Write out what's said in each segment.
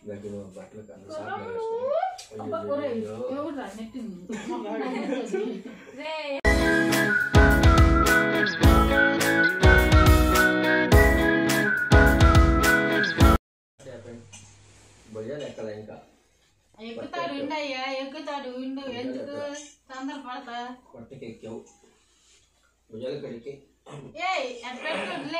గట్టి బట్టలు కన్నా సాకులు వేసుకో. అయ్యో, అయ్యో. ఎవరు నెట్టింది రే చెప్పండి. భుజాలు ఎక్కలా ఇంకా ఎక్కుతాడు ఉండయ్యా ఎక్కుతాడు ఉండు ఎందుకు తొందర పడతా పొట్టకి ఎక్కావు భుజాలు కడికి ఏయ్ అట్లా పెట్టు,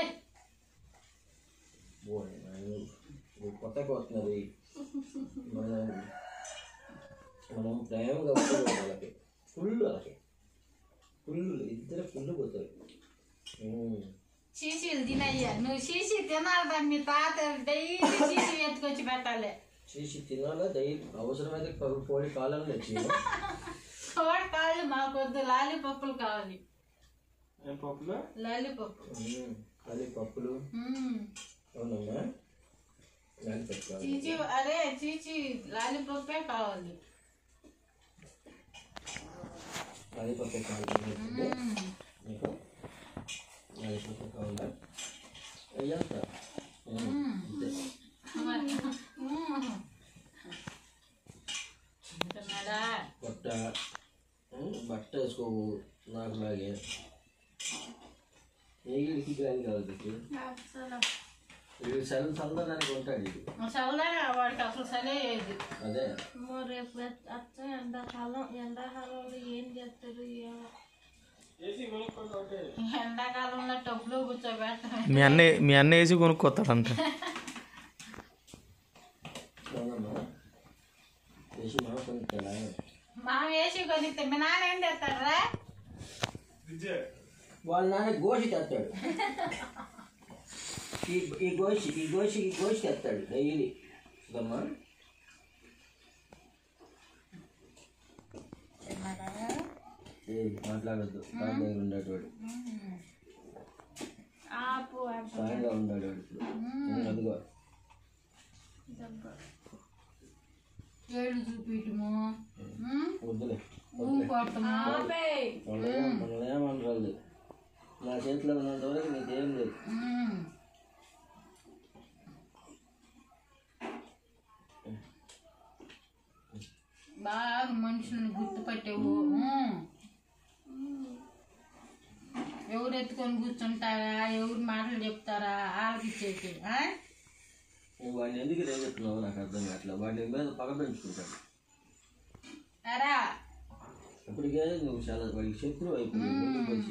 కొత్తగా వస్తున్నది మనం మనం ప్రేమగా ఉంటుంది వాళ్ళకి ఫుల్ వాళ్ళకి ఫుల్ ఇద్దరు ఫుల్ పోతారు ఉమ్. శీషీలు తినయ్యా నువ్వు శీషి తినాలి మీ తాత డైలీ శీషి ఎత్తుకొచ్చి పెట్టాలి చేసి తినాలా దయ అవసరమైతే పది కోడి కాలం తెచ్చి కోడి కాళ్ళు మాకొద్దు లాలీపప్పులు కావాలి ఏం పప్పులు లాలీపప్పు అది పప్పులు మ్మ్. అవునమ్మా దాన్ని పెట్టుకోవాలి చీచి అరే చీచి లాలీపప్పే కావాలి అది పప్పు కావాలి మ్మ్. నీకు అది పప్పు కావాలా అయ్యాంత అంతే మరి. మ్మ్. తిన్నాడా? బట్ట ఉమ్, బట్ట వేసుకోవు నాకు లాగే నీళ్ళకి కానీ కావాలి నీకు అసలు వీడు సెల్ సందడానికి ఉంటాడు ఇది చల్లగా వాడికి అసలు సలేదు అదే రేపు అచ్చ ఎండాకాలం ఎండాకాలంలో ఏం చేస్తారు ఏమో. ఏసీ కొనుక్కోండి ఒకటే ఎండాకాలంలో టబ్బులో కూర్చోబెట్టడం మీ అన్నయ్య మీ అన్నయ్య వేసి కొనుక్కొస్తాడంట అవునమ్మా వేసి మా కొనుక్తాడా మా వేసి కొనిస్తే మీ నాన్న ఏం చేస్తారా ఫ్రిడ్జ్ వాళ్ళ నాన్న గోషి తెస్తాడు ఈ ఈ గోషి ఈ గోషి ఈ గోషి తెస్తాడు డైలీ సుధమ్మా ఏ మాట్లాడద్దు తాత దగ్గర ఉండేటవాడు ఆపు ఆపు. సాయంగా ఉన్నాడు వాడు ఇప్పుడు నేను అదిగో ఏళ్ళు చూపిటము వద్దులే ఊకొట్టము మనల్ని మనల్ని ఏమనరాదు నా చేతిలో ఉన్నంత వరకు నీకేం లేదు ఉమ్. బాగా మనుషుల్ని గుర్తుపట్టేవు ఉమ్. ఎవరు ఎత్తుకొని కూర్చుంటారా ఎవరు మాటలు చెప్తారా ఆలకిచ్చేసి ఆ? నువ్వు వాడిని ఎందుకు రేగెత్తున్నావు నాకు అర్థం కావట్లేదు వాడిని మీద పగ పెంచుకుంటాడు ఎరా ఇప్పటికే నువ్వు చాలా వాడికి శత్రువు అయిపోయింది నీళ్ళు పోసి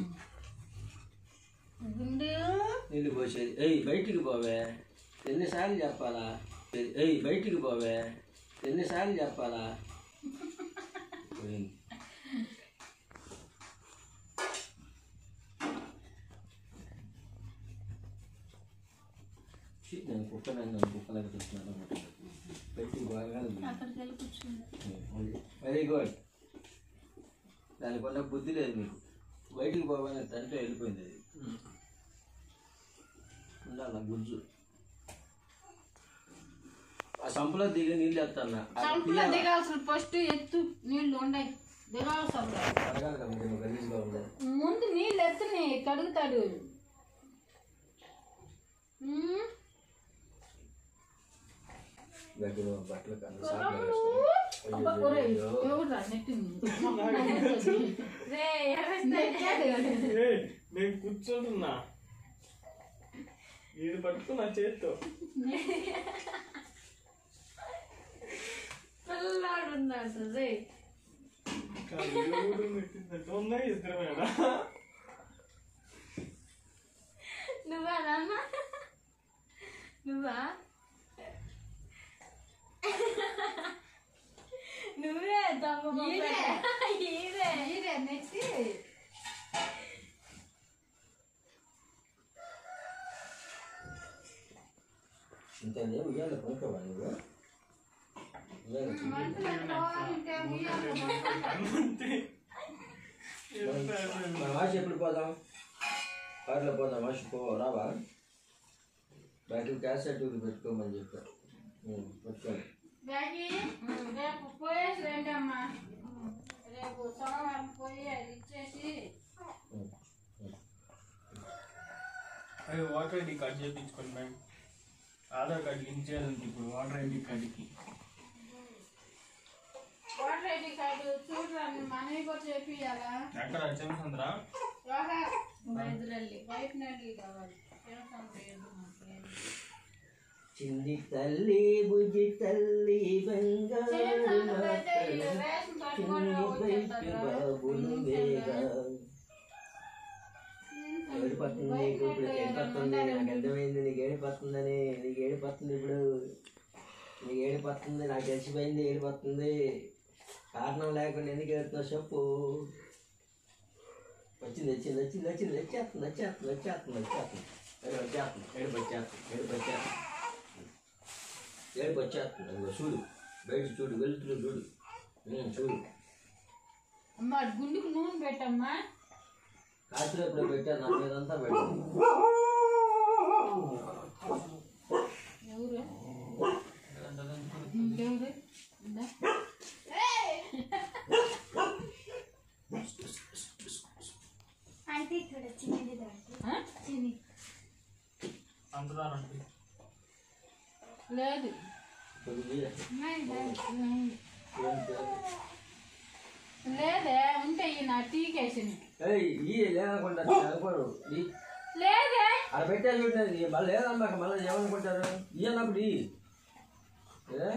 గుండు నీళ్ళు పోసేది ఏయ్ బయటికి పోవే ఎన్నిసార్లు చెప్పాలా ఏయ్ బయటికి పోవే ఎన్నిసార్లు చెప్పాలా పోయింది. ఛీ, నేను కుక్కనే నన్ను కుక్కలాగా చూస్తున్నాను బయటికి బాగా అక్కడికి వెళ్ళి కూర్చుంది వెరీ గుడ్ దానికి ఉన్న బుద్ధి లేదు మీకు బయటికి పోవాలని తంటే వెళ్ళిపోయింది అది ఉండాల గుజ్జు ఆ సంపలో దిగి నీళ్ళు ఎత్తన్నా సంపులో దిగాల్సిన ఫస్ట్ ఎత్తు నీళ్లు ఉండయి దిగాల్సిన అడగాలి కదా మీరు గలీజ్గా ఉంది ముందు నీళ్ళు ఎత్తుని కడుగుతాడు ఉమ్. గట్టిగా బట్టలు కన్నా సాకులు అబ్బా, వేసుకో. ఒరేయ్, అయ్యో, అయ్యో. ఎవరురా నెట్టింది? రే, నెట్టాడు. ఏయ్, నేను కూర్చోంటున్నా వీడు పట్టుకున్నా చేత్తో పిల్లాడున్నాడు రే కాదు, ఎవడు నెట్టిందంటే ఉన్నాయి ఇద్దరమేనా నువ్వా నాన్న నువ్వా నువ్వే దొంగ ఈరే ఈరే నెక్స్ట్ ఇంతేనే ఉయ్యాల కొనుక్కోవా నువ్వు ఉయ్యాల మన వాష్ ఎప్పుడు పోదాం కార్లో పోదాం వాష్ పో రావా బ్యాటరీ క్యాసెట్ పెట్టుకోమని చెప్పారు ఉమ్, పెట్టుకోండి బ్యాగి రేపు పోయేసి రండి అమ్మా రేపు సోమవారం పోయి అది ఇచ్చేసి ఉమ్, ఉమ్. అది వాటర్ ఐడి కట్ చేయించుకోండి మ్యామ్ ఆధార్ కార్డు లింక్ చేయాలంటే ఇప్పుడు వాటర్ ఐడి కార్డుకి వాటర్ ఐడి కార్డు చూడరా మనవి కూడా చేపియాలా ఎక్కడ చెమసంద్రా వైద్యులల్లి వైట్ నల్లి కావాలి చేస్తాను లేదు మాకు. చిన్ని తల్లి బుజ్జి తల్లి బంగారు చేస్తాను మా అయితే తల్లి. ఈ రేషన్ కార్డు చిన్ని కూడా బయటి వచ్చేస్తుందిరా. బాబులు వేగా ఏడిపోతుంది నీకు ఇప్పుడు ఏడిపోతుంది నాకు అర్థమైంది నీకు ఏడిపోతుందని నీకు ఏడిపోతుంది ఇప్పుడు నీకు ఏడిపోతుంది నాకు తెలిసిపోయింది ఏడిపోతుంది కారణం లేకుండా ఎందుకు ఏడుతున్నావు చెప్పు వచ్చింది వచ్చింది వచ్చింది వచ్చింది వచ్చేస్తుంది వచ్చేస్తుంది వచ్చేస్తుంది వచ్చేస్తుంది ఏడు వచ్చేస్తుంది ఏడుపు వచ్చేస్తుంది ఏడుపు వచ్చేస్తుంది ఏడుపు వచ్చేస్తుంది అదిగో చూడు బయట చూడు వెళ్తురు చూడు ఉమ్, చూడు అమ్మా గుండుకు నూనె పెట్టమ్మా రాత్రి ఎప్పుడు పెట్టాను నా మీదంతా పెట్టాను ఎవరు ఎవరు ఇందా. అయితే ఇక్కడ చిన్నది దాంట్లో ఆ? చిన్ని అంటున్నారంటే లేదు ఇప్పుడు మీరే. ఉన్నాయి ఏం పేరు? లేదే ఉంటాయి నా టీకేషన్ ఏయ్ ఈ లేదనుకుంటా అనుకోరు ఈ లేదే అక్కడ పెట్టాను చూడండి మళ్ళీ లేదన్నాక మళ్ళీ ఏమనుకుంటారు ఈ అన్నప్పుడు ఈ ఏ?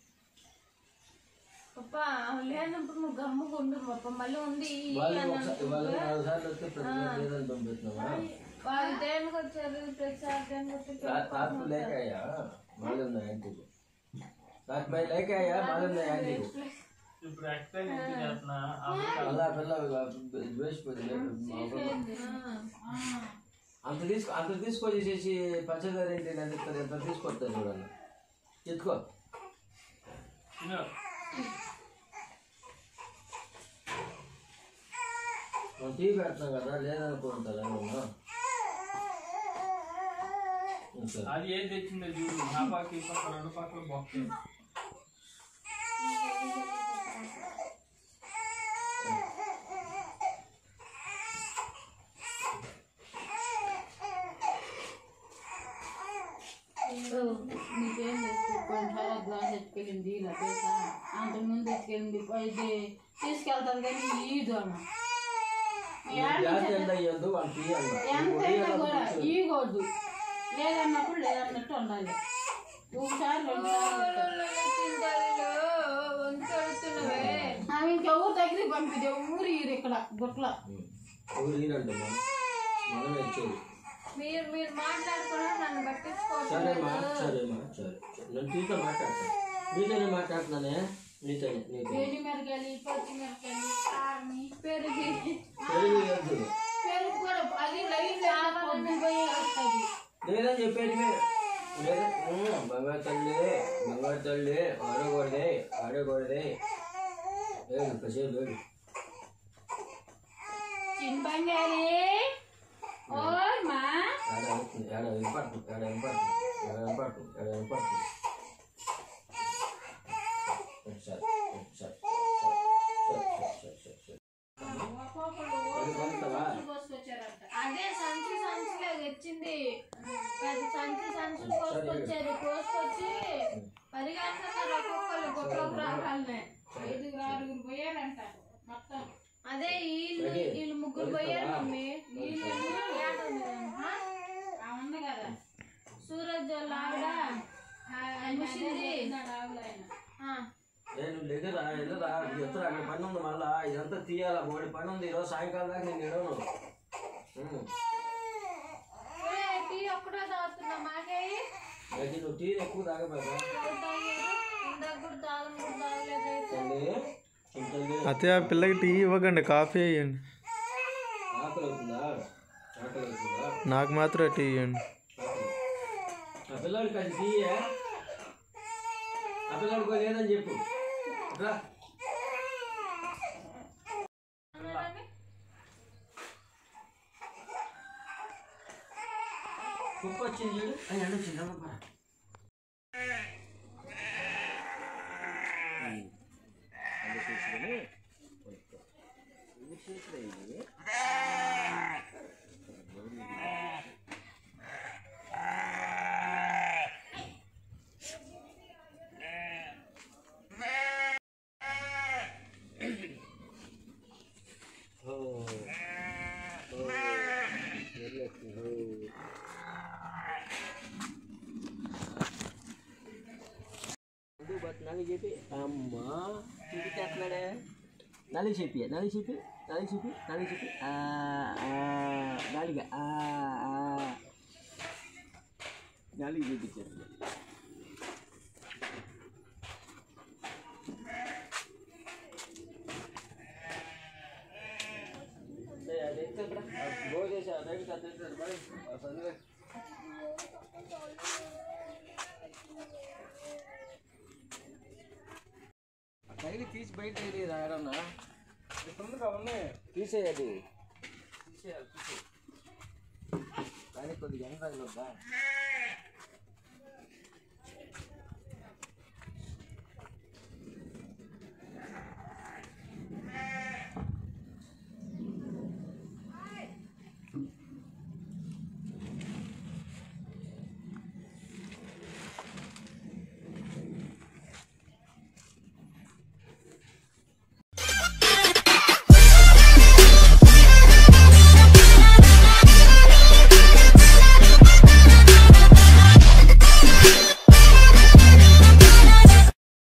పప్ప లేనప్పుడు నువ్వు గమ్ముకుండు పప్ప మళ్ళీ ఉంది ఈ వాళ్ళు అని ఒకసారి వాళ్ళు అనుకుంటా. నాలుగు సార్లు వస్తే ప్రతి ఒక్కరు లేదని పంపిస్తున్నావా వాళ్ళు దేనికి వచ్చారు ప్రతిసారి దేనికి వచ్చి తాకు లేకాయా మళ్ళీ ఉన్నాయి యాంటీలు నాకు పై లేకాయా మళ్ళీ ఉన్నాయి యాంటీలు ఇప్పుడు ఎక్స్ప్లెయిన్ ఎందుకు చేస్తున్నా అమెరికా అలా పిల్ల ద్వేషిపోయింది అంత తీసుకో అంత తీసుకొని చేసి పంచదార ఏంటి అని చెప్తారు ఎంత తీసుకొస్తారు చూడండి ఎత్తుకో తిను. మనం టీ పెడతాం కదా లేదనుకుంటారా నేను సరే అది ఏం తెచ్చిందో చూడు నా పక్క ఈ పక్క రెండు పక్కల బాక్స్ నీకేం తెలుసు కొంచెం గ్లాస్ ఎత్తుకెళ్ళింది ఇలా తెలుసా అంతకుముందు ఎత్తుకెళ్ళింది ఇది తీసుకెళ్తారు కానీ ఈదు అన్న జాతి ఎంత అయ్యొద్దు వాళ్ళు టీ ఎంతైనా కూడా ఈగొద్దు లేదన్నప్పుడు లేదన్నట్టు ఉండాలి ఒకసారి రెండు సార్లు ఆమె ఇంకెవరు దగ్గరికి పంపిదే ఊరు ఈరు ఇక్కడ గుట్ల ఒకరు ఈరంటమ్మా మనం ఇచ్చేది మీరు మీరు మాట్లాడుకున్నా నన్ను పట్టించుకోవచ్చు సరేమ్మా సరేమ్మా సరే నేను నీతో మాట్లాడతాను నీతోనే మాట్లాడుతున్నానే నీతోనే నీతో ఎండి మిరకాయలు పచ్చి మిరకాయలు కారని పెరిగి పెరుగు వద్దు పెరుగు కూడా అది లైన్ పొద్దు పోయి వస్తుంది లేదని చెప్పేది మే. లేదా ఉమ్, బంగారు తల్లి బంగారు తల్లి ఆడకూడదే ఆడకూడదే లేదు కాసేపు లేదు చిన్న బంగారి ఓర్మా ఆడ అవుతుంది ఆడ వినపడుతుంది ఆడ వినపడుతుంది ఆడ వినపడుతుంది ఆడ వినపడుతుంది ఒకసారి ఒకసారి సరే సరే సరే అది కొంతవా కోసుకొచ్చారంట అదే సంచి సంచిలో తెచ్చింది పది సంచి సంచులు కోసుకొచ్చారు కోసుకొచ్చి పరిగెడుతున్నారు ఒక్కొక్కరు గుట్లోకి రావాలనే ఐదుగురు ఆరుగురు పోయారంట మొత్తం అదే వీళ్ళు వీళ్ళు ముగ్గురు పోయారు మమ్మీ ఆ ఉంది కదా సూరజ్ వాళ్ళ ఆవిడ ముసింది ఆవులైన ఆ, నేను లేదురా వెళ్ళరా ఎత్తరా అక్కడ పని ఉంది మళ్ళా ఇదంతా తీయాలా బోడి పని ఉంది ఈరోజు సాయంకాలం దాకా నేను ఇడవను ఉమ్. ఒరే, టీ ఒక్కడే తాగుతున్నా మాకే అయితే నువ్వు టీ ఎక్కువ తాగబోయా ఇందాక కూడా తాగను కూడా తాగలేదు తల్లి ఇంతల్లి అయితే ఆ పిల్లకి టీ ఇవ్వకండి కాఫీ ఇవ్వండి ఆకలి అవుతుందా ఆకలి అవుతుందా నాకు మాత్రం టీ ఇవ్వండి ఆకలి. ఆ పిల్లాడికి అది తీయే ఆ పిల్లాడికి లేదని చెప్పు రా కుక్క వచ్చింది చూడు అని ఎండ వచ్చింది అమ్మ ఎందుకు బత్ నలి చెప్పి అమ్మా చూపించేస్తున్నాడే నలి చెప్పి నలి చెప్పి నలి చెప్పి నలి చెప్పి ఆ, ఆ, నలిగా ఆ, ఆ. నలిగి చూపించేస్తుంది అదే భోజేసి అదే చదివేసి తగిలి తీసి బయట తెలియదు ఎవరన్నా తొందరగా ఉన్నాయి తీసేయది తీసేయాలి తీసేయాలి కానీ కొద్దిగా ఎంత తగిలిద్దా